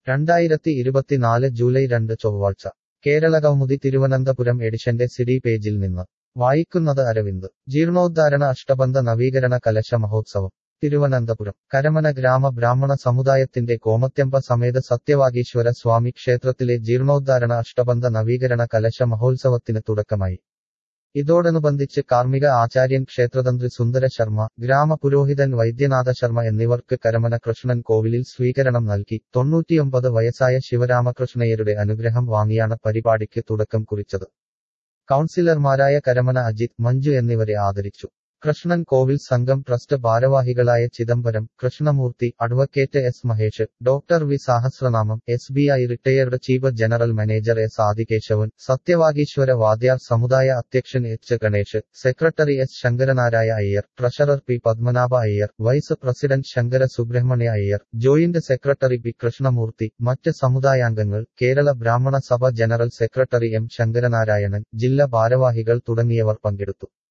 രണ്ടായിരത്തി ഇരുപത്തിനാല് ജൂലൈ രണ്ട് ചൊവ്വാഴ്ച കേരളകൗമുദി തിരുവനന്തപുരം എഡിഷന്റെ സിഡി പേജിൽ നിന്ന് വായിക്കുന്നത് അരവിന്ദ് ജീർണോദ്ധാരണ അഷ്ടബന്ധ നവീകരണ കലശ മഹോത്സവം തിരുവനന്തപുരം കരമന ഗ്രാമ ബ്രാഹ്മണ സമുദായത്തിന്റെ കോമത്യമ്പ സമേത സത്യവാഗീശ്വര സ്വാമി ക്ഷേത്രത്തിലെ ജീർണോദ്ധാരണ അഷ്ടബന്ധ നവീകരണ കലശ മഹോത്സവത്തിന് തുടക്കമായി ഇതോടനുബന്ധിച്ച് കാർമ്മിക ആചാര്യൻ ക്ഷേത്രതന്ത്രി സുന്ദര ശർമ്മ ഗ്രാമപുരോഹിതൻ വൈദ്യനാഥ ശർമ്മ എന്നിവർക്ക് കരമന കൃഷ്ണൻ കോവിലിൽ സ്വീകരണം നൽകി തൊണ്ണൂറ്റിയൊമ്പത് വയസ്സായ ശിവരാമകൃഷ്ണയ്യരുടെ അനുഗ്രഹം വാങ്ങിയാണ് പരിപാടിക്ക് തുടക്കം കുറിച്ചത് കൗൺസിലർമാരായ കരമന അജിത് മഞ്ജു എന്നിവരെ ആദരിച്ചു കൃഷ്ണൻ കോവിൽ സംഘം ട്രസ്റ്റ് ഭാരവാഹികളായ Chidambaram Krishnamurthy advocate S Mahesh doctor V Sahasranamam S B I retired chief general manager S Adikesavan Sathyavageeswara Vadhyar സമുദായ അധ്യക്ഷൻ H Ganesh secretary S Sankaranaraya Iyer treasurer P Padmanabha Iyer vice president Sankara Subrahmanya Iyer joint secretary P Krishnamurthy മറ്റ് സമുദായാംഗങ്ങൾ കേരള ബ്രാഹ്മണ സഭ ജനറൽ സെക്രട്ടറി എം ശങ്കരനാരായണൻ ജില്ലാ ഭാരവാഹികൾ തുടങ്ങിയവർ പങ്കെടുത്തു